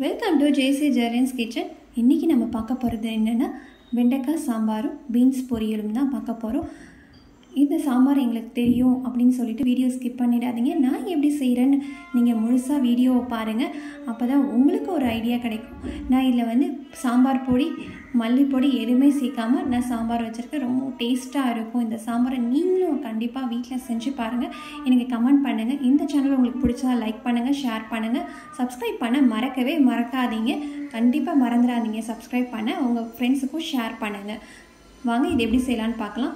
welcome to JC Jerans kitchen இன்றைக்கி நம்ம பார்க்க போகிறது என்னென்னா வெண்டைக்காய் சாம்பாரும் பீன்ஸ் பொரியலும் தான் பார்க்க போகிறோம் இந்த சாம்பார் எங்களுக்கு தெரியும் அப்படின்னு சொல்லிட்டு வீடியோ ஸ்கிப் பண்ணிடாதீங்க நான் எப்படி செய்கிறேன்னு நீங்கள் முழுசாக வீடியோவை பாருங்கள் அப்போ தான் உங்களுக்கு ஒரு ஐடியா கிடைக்கும் நான் இதில் வந்து சாம்பார் பொடி மல்லிப்பொடி எதுவுமே சேர்க்காமல் நான் சாம்பார் வச்சுருக்கேன் ரொம்ப டேஸ்ட்டாக இருக்கும் இந்த சாம்பாரை நீங்களும் கண்டிப்பாக வீட்டில் செஞ்சு பாருங்கள் எனக்கு கமெண்ட் பண்ணுங்கள் இந்த சேனல் உங்களுக்கு பிடிச்சதா லைக் பண்ணுங்கள் ஷேர் பண்ணுங்கள் சப்ஸ்கிரைப் பண்ண மறக்கவே மறக்காதீங்க கண்டிப்பாக மறந்துடாதீங்க சப்ஸ்கிரைப் பண்ண உங்கள் ஃப்ரெண்ட்ஸுக்கும் ஷேர் பண்ணுங்கள் வாங்க இது எப்படி செய்யலான்னு பார்க்கலாம்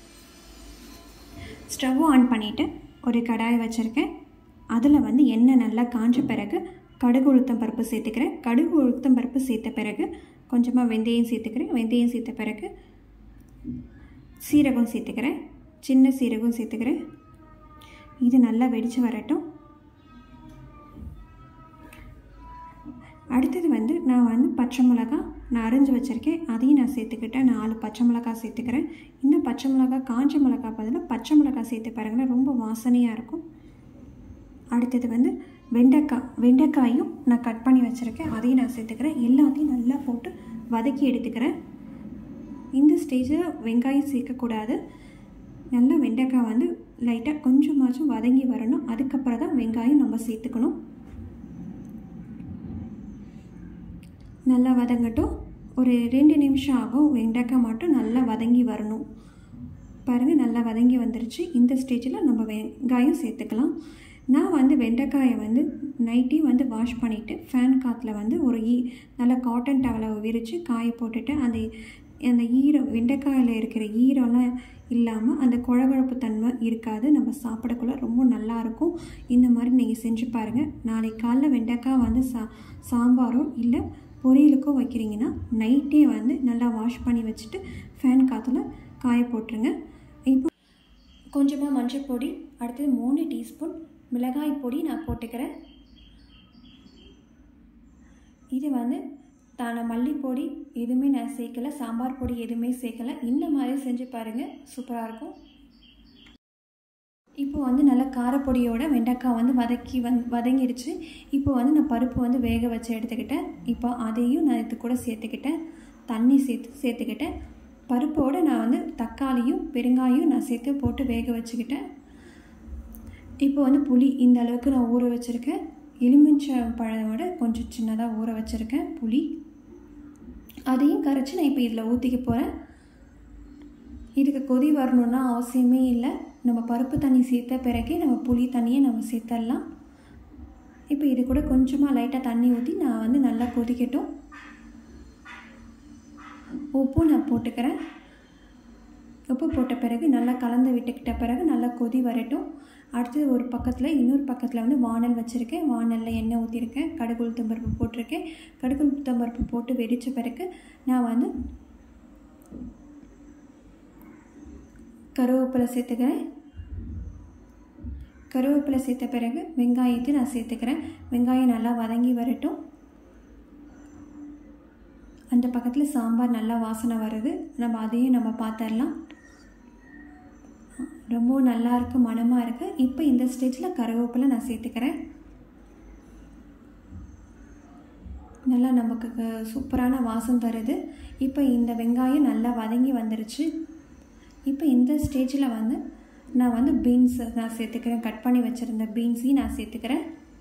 ஸ்டவ் ஆன் பண்ணிவிட்டு ஒரு கடாய் வச்சுருக்கேன் அதில் வந்து எண்ணெய் நல்லா காஞ்ச பிறகு கடுகு உளுத்தம் பருப்பு சேர்த்துக்கிறேன் கடுகு உளுத்தம் பருப்பு சேர்த்த பிறகு கொஞ்சமாக வெந்தயம் சேர்த்துக்கிறேன் வெந்தயம் சேர்த்த பிறகு சீரகம் சேர்த்துக்கிறேன் சின்ன சீரகம் சேர்த்துக்கிறேன் இது நல்லா வெடித்து வரட்டும் அடுத்தது வந்து நான் வந்து பச்சை மிளகா நான் அரிஞ்சு வச்சுருக்கேன் அதையும் நான் சேர்த்துக்கிட்டேன் நாலு பச்சை மிளகா சேர்த்துக்கிறேன் இந்த பச்சை மிளகா காஞ்ச மிளகா பதிலாக பச்சை மிளகா சேர்த்து பாருங்கன்னா ரொம்ப வாசனையாக இருக்கும் அடுத்தது வந்து வெண்டைக்காய் வெண்டைக்காயும் நான் கட் பண்ணி வச்சுருக்கேன் அதையும் நான் சேர்த்துக்கிறேன் எல்லாத்தையும் நல்லா போட்டு வதக்கி எடுத்துக்கிறேன் இந்த ஸ்டேஜில் வெங்காயம் சேர்க்கக்கூடாது நல்லா வெண்டைக்காய் வந்து லைட்டாக கொஞ்சமாச்சும் வதங்கி வரணும் அதுக்கப்புறம் தான் வெங்காயம் நம்ம சேர்த்துக்கணும் நல்லா வதங்கட்டும் ஒரு ரெண்டு நிமிஷம் ஆகும் வெண்டைக்காய் மட்டும் நல்லா வதங்கி வரணும் பாருங்கள் நல்லா வதங்கி வந்துருச்சு இந்த ஸ்டேஜில் நம்ம வெங்காயம் சேர்த்துக்கலாம் நான் வந்து வெண்டைக்காயை வந்து நைட்டே வந்து வாஷ் பண்ணிவிட்டு ஃபேன் காற்றுல வந்து ஒரு ஈ நல்லா காட்டன் டவலை விரித்து காய போட்டுட்டு அந்த அந்த ஈரம் வெண்டைக்காயில் இருக்கிற ஈரம்லாம் இல்லாமல் அந்த குழகுழப்பு தன்மை இருக்காது நம்ம சாப்பிடக்குள்ள ரொம்ப நல்லாயிருக்கும் இந்த மாதிரி நீங்கள் செஞ்சு பாருங்கள் நாளைக்கு காலைல வெண்டைக்காய் வந்து சா சாம்பாரும் இல்லை பொரியலுக்கும் வைக்கிறீங்கன்னா நைட்டே வந்து நல்லா வாஷ் பண்ணி வச்சுட்டு ஃபேன் காற்றுல காய போட்டுருங்க இப்போ கொஞ்சமாக மஞ்சள் பொடி அடுத்தது மூணு டீஸ்பூன் மிளகாய் பொடி நான் போட்டுக்கிறேன் இது வந்து தான மல்லிப்பொடி எதுவுமே நான் சேர்க்கலை சாம்பார் பொடி எதுவுமே சேர்க்கலை இந்த மாதிரி செஞ்சு பாருங்கள் சூப்பராக இருக்கும் இப்போ வந்து நல்லா காரப்பொடியோட வெண்டைக்காய் வந்து வதக்கி வந் வதங்கிடுச்சு இப்போ வந்து நான் பருப்பு வந்து வேக வச்சு எடுத்துக்கிட்டேன் இப்போ அதையும் நான் இது கூட சேர்த்துக்கிட்டேன் தண்ணி சேர்த்து சேர்த்துக்கிட்டேன் பருப்போடு நான் வந்து தக்காளியும் பெருங்காயம் நான் சேர்த்து போட்டு வேக வச்சுக்கிட்டேன் இப்போ வந்து புளி இந்த அளவுக்கு நான் ஊற வச்சுருக்கேன் எலுமிச்சை பழத்தோட கொஞ்சம் சின்னதாக ஊற வச்சுருக்கேன் புளி அதையும் கரைச்சி நான் இப்போ இதில் ஊற்றிக்க போகிறேன் இதுக்கு கொதி வரணுன்னா அவசியமே இல்லை நம்ம பருப்பு தண்ணி சேர்த்த பிறகு நம்ம புளி தண்ணியை நம்ம சேர்த்துடலாம் இப்போ இது கூட கொஞ்சமாக லைட்டாக தண்ணி ஊற்றி நான் வந்து நல்லா கொதிக்கட்டும் உப்பு நான் போட்டுக்கிறேன் உப்பு போட்ட பிறகு நல்லா கலந்து விட்டுக்கிட்ட பிறகு நல்லா கொதி வரட்டும் அடுத்தது ஒரு பக்கத்தில் இன்னொரு பக்கத்தில் வந்து வானல் வச்சுருக்கேன் வானலில் எண்ணெய் ஊற்றிருக்கேன் கடுகு உளுத்தம்பருப்பு போட்டிருக்கேன் கடுகு உளுத்தம்பருப்பு போட்டு வெடித்த பிறகு நான் வந்து கருவேப்பிலை சேர்த்துக்கிறேன் கருவேப்பிலை சேர்த்த பிறகு வெங்காயத்தை நான் சேர்த்துக்கிறேன் வெங்காயம் நல்லா வதங்கி வரட்டும் அந்த பக்கத்தில் சாம்பார் நல்லா வாசனை வருது நம்ம அதையும் நம்ம பார்த்துடலாம் ரொம்ப நல்லா இருக்குது மனமாக இருக்குது இப்போ இந்த ஸ்டேஜில் கருவேப்பிலை நான் சேர்த்துக்கிறேன் நல்லா நமக்கு சூப்பரான வாசம் தருது இப்போ இந்த வெங்காயம் நல்லா வதங்கி வந்துருச்சு இப்போ இந்த ஸ்டேஜில் வந்து நான் வந்து பீன்ஸ் நான் சேர்த்துக்கிறேன் கட் பண்ணி வச்சுருந்த பீன்ஸையும் நான் சேர்த்துக்கிறேன்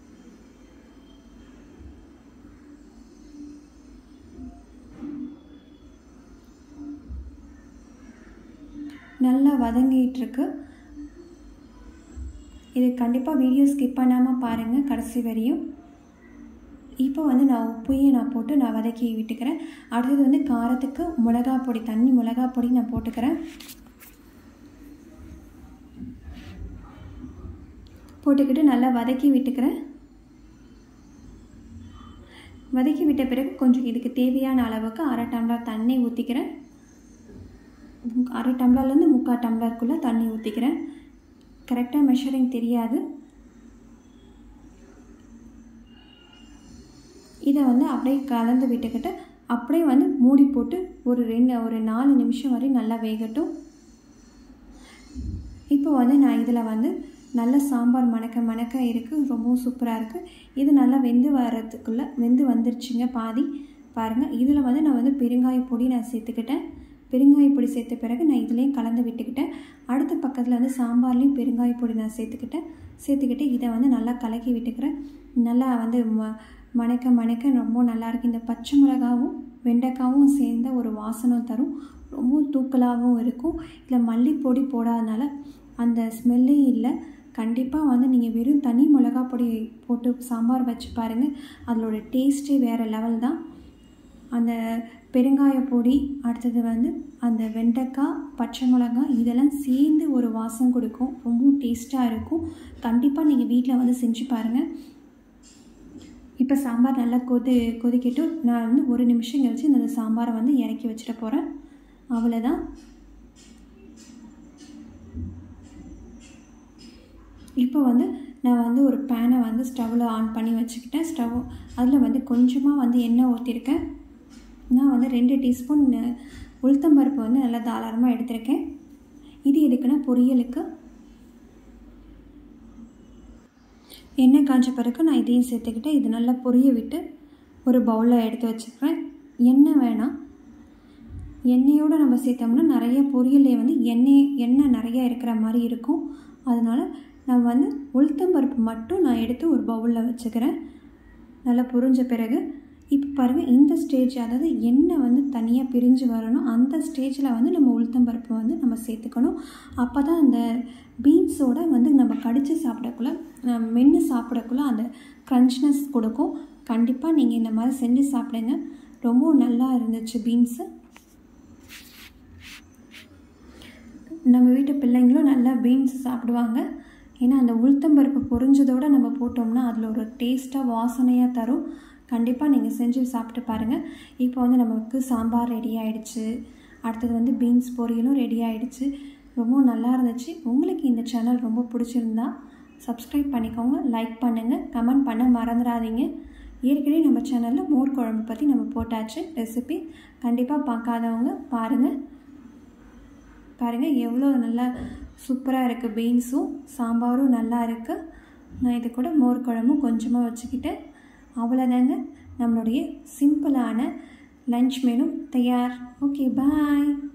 நல்லா வதங்கிட்டுருக்கு இது கண்டிப்பாக வீடியோ ஸ்கிப் பண்ணாமல் பாருங்கள் கடைசி வரையும் இப்போ வந்து நான் உப்பையும் நான் போட்டு நான் வதக்கி விட்டுக்கிறேன் அடுத்தது வந்து காரத்துக்கு மிளகா பொடி தண்ணி மிளகா பொடி நான் போட்டுக்கிறேன் போட்டுக்கிட்டு நல்லா வதக்கி விட்டுக்கிறேன் வதக்கி விட்ட பிறகு கொஞ்சம் இதுக்கு தேவையான அளவுக்கு அரை டம்ளர் தண்ணி ஊற்றிக்கிறேன் அரை டம்ளர்லேருந்து முக்கால் டம்ளருக்குள்ளே தண்ணி ஊற்றிக்கிறேன் கரெக்டாக மெஷரிங் தெரியாது இதை வந்து அப்படியே கலந்து விட்டுக்கிட்டு அப்படியே வந்து மூடி போட்டு ஒரு ரெண்டு ஒரு நாலு நிமிஷம் வரை நல்லா வேகட்டும் இப்போ வந்து நான் இதில் வந்து நல்ல சாம்பார் மணக்க மணக்க இருக்குது ரொம்பவும் சூப்பராக இருக்குது இது நல்லா வெந்து வர்றதுக்குள்ளே வெந்து வந்துருச்சுங்க பாதி பாருங்கள் இதில் வந்து நான் வந்து பெருங்காய பொடி நான் சேர்த்துக்கிட்டேன் பெருங்காய பொடி சேர்த்த பிறகு நான் இதுலேயும் கலந்து விட்டுக்கிட்டேன் அடுத்த பக்கத்தில் வந்து சாம்பார்லேயும் பெருங்காய பொடி நான் சேர்த்துக்கிட்டேன் சேர்த்துக்கிட்டு இதை வந்து நல்லா கலக்கி விட்டுக்கிறேன் நல்லா வந்து ம மணக்க மணக்க ரொம்ப நல்லாயிருக்கு இந்த பச்சை மிளகாவும் வெண்டைக்காவும் சேர்ந்த ஒரு வாசனை தரும் ரொம்ப தூக்கலாகவும் இருக்கும் இல்லை மல்லிப்பொடி போடாதனால அந்த ஸ்மெல்லே இல்லை கண்டிப்பாக வந்து நீங்கள் வெறும் தனி மிளகா பொடி போட்டு சாம்பார் வச்சு பாருங்கள் அதோட டேஸ்ட்டே வேறு லெவல் தான் அந்த பெருங்காய பொடி அடுத்தது வந்து அந்த வெண்டைக்காய் பச்சை மிளகாய் இதெல்லாம் சேர்ந்து ஒரு வாசம் கொடுக்கும் ரொம்பவும் டேஸ்ட்டாக இருக்கும் கண்டிப்பாக நீங்கள் வீட்டில் வந்து செஞ்சு பாருங்கள் இப்போ சாம்பார் நல்லா கொதி கொதிக்கட்டும் நான் வந்து ஒரு நிமிஷம் கழிச்சு இந்த சாம்பாரை வந்து இறக்கி வச்சுட்டு போகிறேன் அவ்வளோதான் இப்போ வந்து நான் வந்து ஒரு பேனை வந்து ஸ்டவ்வில் ஆன் பண்ணி வச்சுக்கிட்டேன் ஸ்டவ் அதில் வந்து கொஞ்சமாக வந்து எண்ணெய் ஊற்றிருக்கேன் நான் வந்து ரெண்டு டீஸ்பூன் உளுத்தம்பருப்பு வந்து நல்லா தாராளமாக எடுத்திருக்கேன் இது எதுக்குன்னா பொரியலுக்கு எண்ணெய் காஞ்ச பிறகு நான் இதையும் சேர்த்துக்கிட்டேன் இது நல்லா பொரிய விட்டு ஒரு பவுலில் எடுத்து வச்சுக்கிறேன் எண்ணெய் வேணாம் எண்ணெயோடு நம்ம சேர்த்தோம்னா நிறைய பொரியலே வந்து எண்ணெய் எண்ணெய் நிறைய இருக்கிற மாதிரி இருக்கும் அதனால் நான் வந்து உளுத்தம்பருப்பு மட்டும் நான் எடுத்து ஒரு பவுலில் வச்சுக்கிறேன் நல்லா புரிஞ்ச பிறகு இப்போ பாருங்கள் இந்த ஸ்டேஜ் அதாவது எண்ணெய் வந்து தனியாக பிரிஞ்சு வரணும் அந்த ஸ்டேஜில் வந்து நம்ம உளுத்தம்பருப்பு வந்து நம்ம சேர்த்துக்கணும் அப்போ தான் அந்த பீன்ஸோட வந்து நம்ம கடித்து சாப்பிடக்குள்ள மென்று சாப்பிடக்குள்ள அந்த க்ரன்ச்னஸ் கொடுக்கும் கண்டிப்பாக நீங்கள் இந்த மாதிரி செஞ்சு சாப்பிடுங்க ரொம்ப நல்லா இருந்துச்சு பீன்ஸு நம்ம வீட்டு பிள்ளைங்களும் நல்லா பீன்ஸ் சாப்பிடுவாங்க ஏன்னா அந்த உளுத்தம்பருப்பு பொரிஞ்சதோடு நம்ம போட்டோம்னா அதில் ஒரு டேஸ்ட்டாக வாசனையாக தரும் கண்டிப்பாக நீங்கள் செஞ்சு சாப்பிட்டு பாருங்கள் இப்போ வந்து நமக்கு சாம்பார் ரெடி ஆகிடுச்சு அடுத்தது வந்து பீன்ஸ் பொரியலும் ரெடி ஆகிடுச்சு ரொம்ப நல்லா இருந்துச்சு உங்களுக்கு இந்த சேனல் ரொம்ப பிடிச்சிருந்தா சப்ஸ்கிரைப் பண்ணிக்கோங்க லைக் பண்ணுங்கள் கமெண்ட் பண்ண மறந்துடாதீங்க ஏற்கனவே நம்ம சேனலில் மோர் குழம்பு பற்றி நம்ம போட்டாச்சு ரெசிபி கண்டிப்பாக பார்க்காதவங்க பாருங்கள் பாருங்கள் எவ்வளோ நல்லா சூப்பராக இருக்குது பீன்ஸும் சாம்பாரும் நல்லா இருக்குது நான் இது கூட மோர் குழம்பும் கொஞ்சமாக வச்சுக்கிட்டேன் அவ்வளோதாங்க நம்மளுடைய சிம்பிளான லன்ச் மெனு தயார் ஓகே பாய்